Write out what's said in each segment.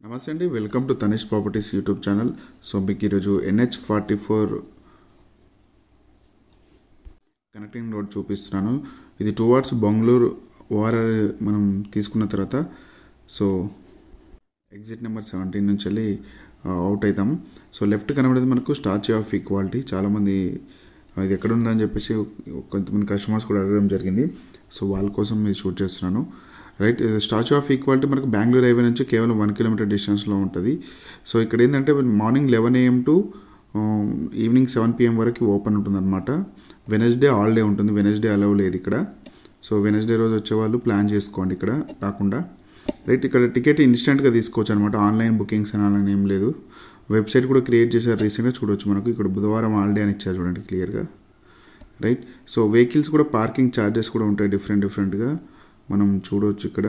నమస్తే అండి welcome to Tanish properties YouTube channel so మీకు ఈరోజు NH forty four connecting road చూపిస్తున్నాను ఇది టువార్డ్స్ బెంగళూరు ఓఆర్ఆర్ మనం తీసుకున్న తర్వాత సో ఎగ్జిట్ నెంబర్ సెవెంటీన్ నుంచి వెళ్ళి అవుట్ అవుతాం సో లెఫ్ట్ కనబడేది మనకు స్టాచ్యూ ఆఫ్ ఈక్వాలిటీ చాలామంది ఆ, ఇది ఎక్కడ ఉందని చెప్పేసి కొంతమంది కస్టమర్స్ కూడా అడగడం జరిగింది సో వాళ్ళ కోసం ఇది షూట్ చేస్తున్నాను రైట్ స్టాచ్యూ ఆఫ్ ఈక్వాలిటీ మనకు బెంగళూరు హైవే నుంచి కేవలం వన్ కిలోమీటర్ డిస్టెన్స్లో ఉంటుంది సో ఇక్కడ ఏంటంటే morning eleven AM to evening seven PM వరకు ఓపెన్ ఉంటుంది అనమాట వెనస్డే డే ఉంటుంది వెనస్డే అలవ్ లేదు ఇక్కడ సో వెనస్డే రోజు వచ్చేవాళ్ళు ప్లాన్ చేసుకోండి ఇక్కడ రాకుండా రైట్ ఇక్కడ టికెట్ ఇన్స్టెంట్గా తీసుకోవచ్చు అనమాట ఆన్లైన్ బుకింగ్స్ అని అలా ఏం లేదు వెబ్సైట్ కూడా క్రియేట్ చేశారు రీసెంట్గా చూడొచ్చు మనకు ఇక్కడ బుధవారం హాలిడే అని ఇచ్చారు చూడండి క్లియర్గా రైట్ సో వెహికల్స్ కూడా పార్కింగ్ ఛార్జెస్ కూడా ఉంటాయి డిఫరెంట్ డిఫరెంట్గా మనం చూడవచ్చు ఇక్కడ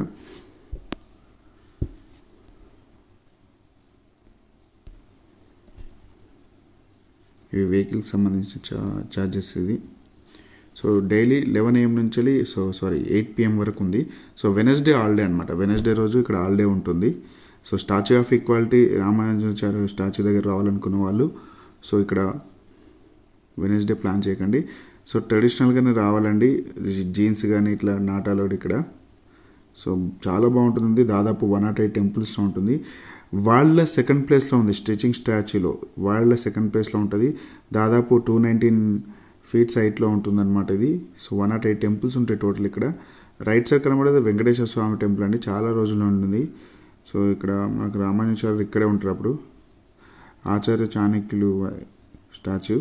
ఇవి వెహికల్కి సంబంధించిన చా ఛార్జెస్ ఇది సో డైలీ లెవెన్ ఏఎం నుంచి వెళ్ళి సో సారీ ఎయిట్ పిఎం వరకు ఉంది సో వెనస్డే హాలిడే అనమాట వెనస్డే రోజు ఇక్కడ హాలిడే ఉంటుంది so statue of equality Ramanujacharya statue దగ్గర రావాలనుకున్న వాళ్ళు సో ఇక్కడ వెనస్డే ప్లాన్ చేయకండి సో ట్రెడిషనల్గానే రావాలండి జీన్స్ కానీ ఇట్లా నాటాలోడు ఇక్కడ సో చాలా బాగుంటుంది దాదాపు వన్ నాట్ ఎయిట్ టెంపుల్స్లో ఉంటుంది వాళ్ళ సెకండ్ ప్లేస్లో ఉంది స్టిచింగ్ స్టాచ్యూలో వాళ్ళ సెకండ్ ప్లేస్లో ఉంటుంది దాదాపు టూ నైన్టీన్ ఫీట్ సైట్లో ఉంటుందన్నమాట ఇది so one not eight temples ఉంటాయి టోటల్ ఇక్కడ రైట్ సైడ్ కనబడేది వెంకటేశ్వర స్వామి టెంపుల్ అండి చాలా రోజులు ఉంటుంది సో ఇక్కడ మనకు రామానుచార్యులు ఇక్కడే ఉంటారు అప్పుడు ఆచార్య చాణక్యులు స్టాచ్యూ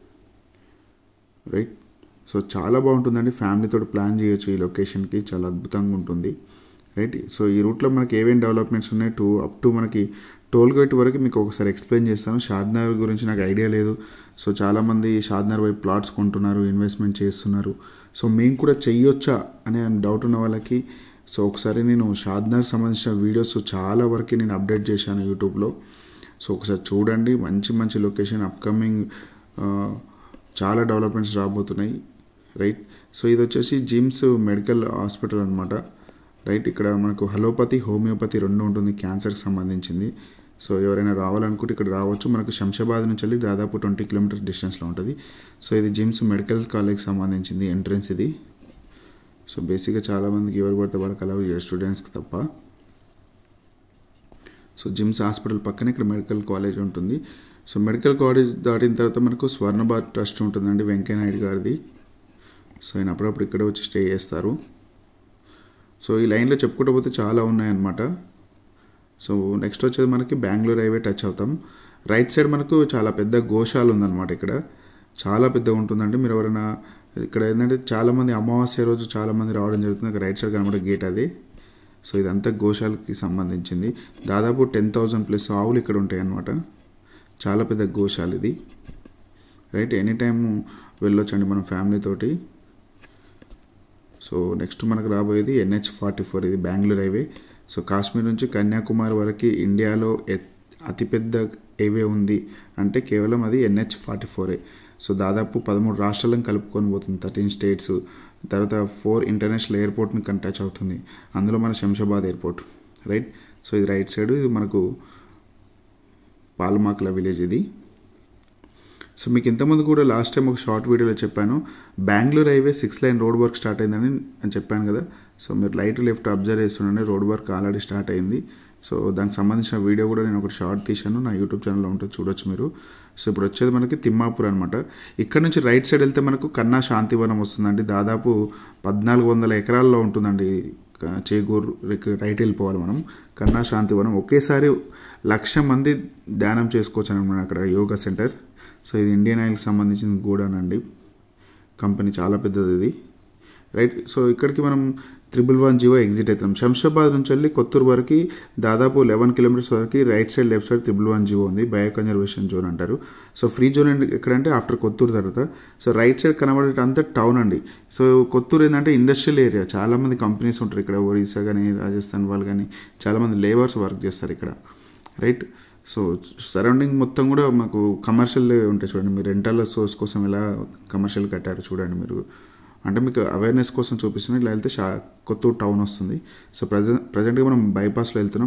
రైట్ సో చాలా బాగుంటుందండి ఫ్యామిలీతో ప్లాన్ చేయొచ్చు ఈ లొకేషన్కి చాలా అద్భుతంగా ఉంటుంది రైట్ సో ఈ రూట్లో మనకి ఏమేమి డెవలప్మెంట్స్ ఉన్నాయి టూ అప్ టు మనకి టోల్ గేట్ వరకు మీకు ఒకసారి ఎక్స్ప్లెయిన్ చేస్తాను షాద్నగర్ గురించి నాకు ఐడియా లేదు సో చాలామంది షాద్నగర్ వైపు ప్లాట్స్ కొంటున్నారు ఇన్వెస్ట్మెంట్ చేస్తున్నారు సో మేము కూడా చెయ్యొచ్చా అనే డౌట్ ఉన్న వాళ్ళకి సో ఒకసారి నేను షాద్నగర్ సంబంధించిన వీడియోస్ చాలా వరకు నేను అప్డేట్ చేశాను యూట్యూబ్లో సో ఒకసారి చూడండి మంచి మంచి లొకేషన్ అప్కమింగ్ చాలా డెవలప్మెంట్స్ రాబోతున్నాయి రైట్ సో ఇది వచ్చేసి జిమ్స్ మెడికల్ హాస్పిటల్ అనమాట రైట్ ఇక్కడ మనకు హలోపతి హోమియోపతి రెండు ఉంటుంది క్యాన్సర్కి సంబంధించింది సో ఎవరైనా రావాలనుకుంటే ఇక్కడ రావచ్చు మనకు శంషాబాద్ నుంచి వెళ్ళి దాదాపు ట్వంటీ కిలోమీటర్స్ డిస్టెన్స్లో ఉంటుంది సో ఇది జిమ్స్ మెడికల్ కాలేజ్కి సంబంధించింది ఎంట్రన్స్ ఇది సో బేసిక్గా చాలామందికి ఎవరు పడితే వాళ్ళకి అలా స్టూడెంట్స్కి తప్ప సో జిమ్స్ హాస్పిటల్ పక్కనే ఇక్కడ మెడికల్ కాలేజ్ ఉంటుంది సో మెడికల్ కాలేజ్ దాటిన తర్వాత మనకు స్వర్ణభారత్ ట్రస్ట్ ఉంటుందండి వెంకయ్యనాయుడు గారిది సో ఆయన అప్పుడప్పుడు ఇక్కడ వచ్చి స్టే చేస్తారు సో ఈ లైన్లో చెప్పుకుంటూ పోతే చాలా ఉన్నాయన్నమాట సో నెక్స్ట్ వచ్చేది మనకి బెంగళూరు హైవే టచ్ అవుతాం రైట్ సైడ్ మనకు చాలా పెద్ద గోశాల ఉందన్నమాట ఇక్కడ చాలా పెద్దగా ఉంటుందండి మీరు ఎవరైనా ఇక్కడ ఏంటంటే చాలామంది అమావాస్య రోజు చాలామంది రావడం జరుగుతుంది రైట్ సైడ్ కనబడే గేట్ అది సో ఇదంతా గోశాలకి సంబంధించింది దాదాపు టెన్ థౌజండ్ ప్లస్ ఆవులు ఇక్కడ ఉంటాయి అన్నమాట చాలా పెద్ద గోశాల ఇది రైట్ ఎనీ టైం వెళ్ళొచ్చండి మన ఫ్యామిలీ తోటి సో నెక్స్ట్ మనకు రాబోయేది ఎన్హెచ్ ఫార్టీ ఫోర్ ఇది బెంగళూరు హైవే సో కాశ్మీర్ నుంచి కన్యాకుమారి వరకు ఇండియాలో ఎత్- అతిపెద్ద హైవే ఉంది అంటే కేవలం అది ఎన్హెచ్ ఫార్టీ ఫోరే సో దాదాపు పదమూడు రాష్ట్రాలను కలుపుకొని పోతుంది థర్టీన్ స్టేట్స్ తర్వాత ఫోర్ ఇంటర్నేషనల్ ఎయిర్పోర్ట్ని టచ్ అవుతుంది అందులో మన శంషాబాద్ ఎయిర్పోర్ట్ రైట్ సో ఇది రైట్ సైడ్ ఇది మనకు పాలమాకుల విలేజ్ ఇది సో మీకు ఇంతకుముందు కూడా లాస్ట్ టైం ఒక షార్ట్ వీడియోలో చెప్పాను Bengaluru highway six line road work start అయిందని నేను చెప్పాను కదా సో మీరు లైట్ లెఫ్ట్ అబ్జర్వ్ చేస్తుండే రోడ్ వర్క్ ఆల్రెడీ స్టార్ట్ అయింది సో దానికి సంబంధించిన వీడియో కూడా నేను ఒక షార్ట్ తీశాను నా యూట్యూబ్ ఛానల్లో ఉంటుంది చూడొచ్చు మీరు సో ఇప్పుడు వచ్చేది మనకి తిమ్మాపూర్ అనమాట ఇక్కడ నుంచి రైట్ సైడ్ వెళ్తే మనకు కన్నా శాంతివనం వస్తుందండి దాదాపు పద్నాలుగు వందల ఎకరాల్లో ఉంటుందండి క- చేగూరు రిక్- రైట్ వెళ్ళిపోవాలి మనం కన్నా శాంతివనం ఒకేసారి లక్ష మంది ధ్యానం చేసుకోవచ్చు అనమాట అక్కడ యోగా సెంటర్ సో ఇది ఇండియన్ ఆయిల్కి సంబంధించిన గూడానండి కంపెనీ చాలా పెద్దది ఇది రైట్ సో ఇక్కడికి మనం త్రిబుల్ వన్ జీవో ఎగ్జిట్ అవుతాం శంషాబాద్ నుంచి వెళ్ళి కొత్తూరు వరకు దాదాపు లెవెన్ కిలోమీటర్స్ వరకు right side left side triple one GO ఉంది బయో కన్జర్వేషన్ జోన్ అంటారు సో ఫ్రీ జోన్ ఏంటి- ఎక్కడంటే ఆఫ్టర్ కొత్తూరు తర్వాత సో రైట్ సైడ్ కనబడేది అంతా టౌన్ అండి సో కొత్తూరు ఏంటంటే ఇండస్ట్రియల్ ఏరియా చాలామంది కంపెనీస్ ఉంటారు ఇక్కడ ఒరిస్సా కానీ రాజస్థాన్ వాళ్ళు కానీ చాలామంది లేబర్స్ వర్క్ చేస్తారు ఇక్కడ రైట్ సో సరౌండింగ్ మొత్తం కూడా మాకు కమర్షియల్ ఉంటాయి చూడండి మీరు రెంటల్ సోర్స్ కోసం ఎలా కమర్షియల్ కట్టారు చూడండి మీరు అంటే మీకు అవేర్నెస్ కోసం చూపిస్తున్నాయి ఇలా వెళ్తే షా కొత్తూరు టౌన్ వస్తుంది సో ప్రజెంట్ ప్రజెంట్గా మనం బైపాస్లో వెళ్తున్నాం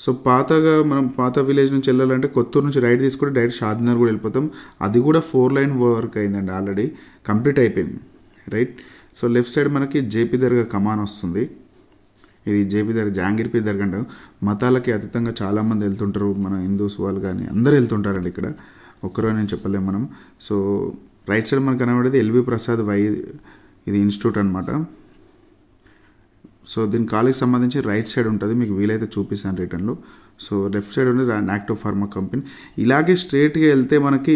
సో పాతగా మనం పాత విలేజ్ నుంచి వెళ్ళాలంటే కొత్తూరు నుంచి రైట్ తీసుకుంటే డైరెక్ట్ షాద్నగర్ కూడా వెళ్ళిపోతాం అది కూడా ఫోర్ లైన్ వర్క్ అయిందండి ఆల్రెడీ కంప్లీట్ అయిపోయింది రైట్ సో లెఫ్ట్ సైడ్ మనకి జేపీ దర్గా కమాన్ వస్తుంది ఇది జేపీ దర్గా జహాంగీర్పీర్ దర్గా అంటారు మతాలకి అతీతంగా చాలామంది వెళ్తుంటారు మన హిందూస్ వాళ్ళు కానీ అందరూ వెళ్తుంటారండి ఇక్కడ ఒక్కరో నేను చెప్పలేము మనం సో రైట్ సైడ్ మనకు కనబడేది ఎల్వి ప్రసాద్ వై ఇది ఇన్స్టిట్యూట్ అనమాట సో దీని కాలేజ్ సంబంధించి రైట్ సైడ్ ఉంటుంది మీకు వీలైతే చూపిస్తాను రిటర్న్లో సో లెఫ్ట్ సైడ్ ఉంది యాక్టివ్ ఫార్మా కంపెనీ ఇలాగే స్ట్రేట్గా వెళ్తే మనకి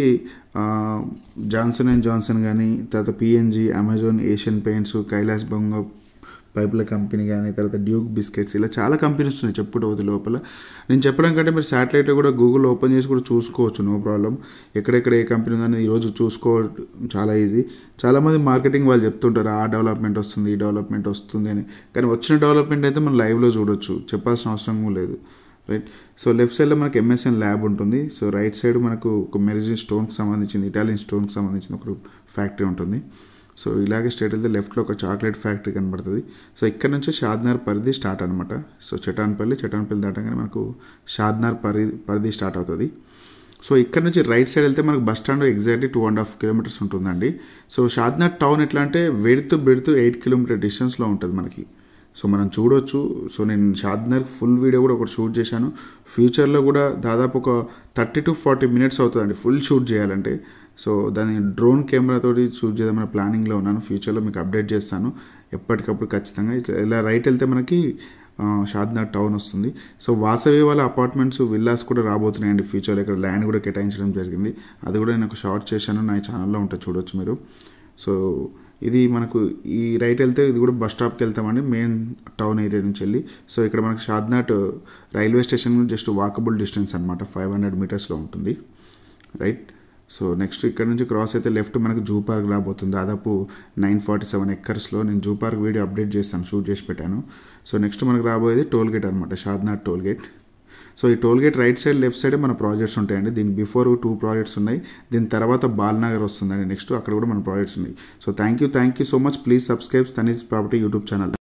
జాన్సన్ అండ్ జాన్సన్ కానీ తర్వాత PNG Amazon Asian Paints Kailas బొంగ పైపుల కంపెనీ కానీ తర్వాత డ్యూక్ బిస్కెట్స్ ఇలా చాలా కంపెనీస్ ఉన్నాయి చెప్పుకోవద్దు లోపల నేను చెప్పడం కంటే మీరు శాటిలైట్లో కూడా గూగుల్ ఓపెన్ చేసి కూడా చూసుకోవచ్చు నో ప్రాబ్లం ఎక్కడెక్కడ ఏ కంపెనీ ఉందని ఈరోజు చూసుకోవడం చాలా ఈజీ చాలామంది మార్కెటింగ్ వాళ్ళు చెప్తుంటారు ఆ డెవలప్మెంట్ వస్తుంది ఈ డెవలప్మెంట్ వస్తుంది అని కానీ వచ్చిన డెవలప్మెంట్ అయితే మనం లైవ్లో చూడొచ్చు చెప్పాల్సిన అవసరం లేదు రైట్ సో లెఫ్ట్ సైడ్లో మనకి ఎంఎస్ఎన్ ల్యాబ్ ఉంటుంది సో రైట్ సైడ్ మనకు ఒక మెరిజిన్ స్టోన్కి సంబంధించింది ఇటాలియన్ స్టోన్కి సంబంధించిన ఒక ఫ్యాక్టరీ ఉంటుంది సో ఇలాగే స్ట్రేట్ వెళ్తే లెఫ్ట్లో ఒక చాక్లెట్ ఫ్యాక్టరీ కనబడుతుంది సో ఇక్కడ నుంచి షాద్నార్ పరిధి స్టార్ట్ అనమాట సో చటాన్పల్లి చటాన్పల్లి దాటగానే మనకు షాద్నార్ పరిధి పరిధి స్టార్ట్ అవుతుంది సో ఇక్కడ నుంచి రైట్ సైడ్ వెళ్తే మనకు bus stand exactly two and half kilometers ఉంటుందండి సో షాద్నార్ టౌన్ ఎట్లా అంటే వెడుతూ బెడుతూ ఎయిట్ కిలోమీటర్ డిస్టెన్స్లో ఉంటుంది మనకి సో మనం చూడొచ్చు సో నేను షాద్నర్ ఫుల్ వీడియో కూడా ఒకటి షూట్ చేశాను ఫ్యూచర్లో కూడా దాదాపు ఒక థర్టీ టు ఫార్టీ మినిట్స్ అవుతుందండి ఫుల్ షూట్ చేయాలంటే సో దాన్ని డ్రోన్ కెమెరాతోటి షూట్ చేద్దామని ప్లానింగ్లో ఉన్నాను ఫ్యూచర్లో మీకు అప్డేట్ చేస్తాను ఎప్పటికప్పుడు ఖచ్చితంగా ఇట్లా ఇలా రైట్ వెళ్తే మనకి షాద్నార్ టౌన్ వస్తుంది సో వాసవి వాళ్ళ అపార్ట్మెంట్స్ విల్లాస్ కూడా రాబోతున్నాయండి ఫ్యూచర్లో ఇక్కడ ల్యాండ్ కూడా కేటాయించడం జరిగింది అది కూడా నేను ఒక షార్ట్ చేశాను నా ఛానల్లో ఉంటుంది చూడొచ్చు మీరు సో ఇది మనకు ఈ రైట్ వెళ్తే ఇది కూడా బస్ స్టాప్కి వెళ్తామండి మెయిన్ టౌన్ ఏరియా నుంచి వెళ్ళి సో ఇక్కడ మనకు Shadnagar railway station just walkable distance అనమాట ఫైవ్ హండ్రెడ్ మీటర్స్లో ఉంటుంది రైట్ సో నెక్స్ట్ ఇక్కడ నుంచి క్రాస్ అయితే లెఫ్ట్ మనకు జూ పార్క్ రాబోతుంది దాదాపు నైన్ ఫార్టీ సెవెన్ ఎక్కర్స్లో నేను జూ పార్క్ వీడియో అప్డేట్ చేస్తాను షూట్ చేసి పెట్టాను సో నెక్స్ట్ మనకు రాబోయేది టోల్ గేట్ అనమాట షాద్నాథ్ టోల్ గేట్ సో ఈ toll gate right side left side మన ప్రాజెక్ట్స్ ఉంటాయండి దీని బిఫోర్ టూ ప్రాజెక్ట్స్ ఉన్నాయి దీని తర్వాత బాల్నగర్ వస్తుందండి నెక్స్ట్ అక్కడ కూడా మన ప్రాజెక్ట్స్ ఉన్నాయి so thank you thank you so much please subscribe Tanish property YouTube channel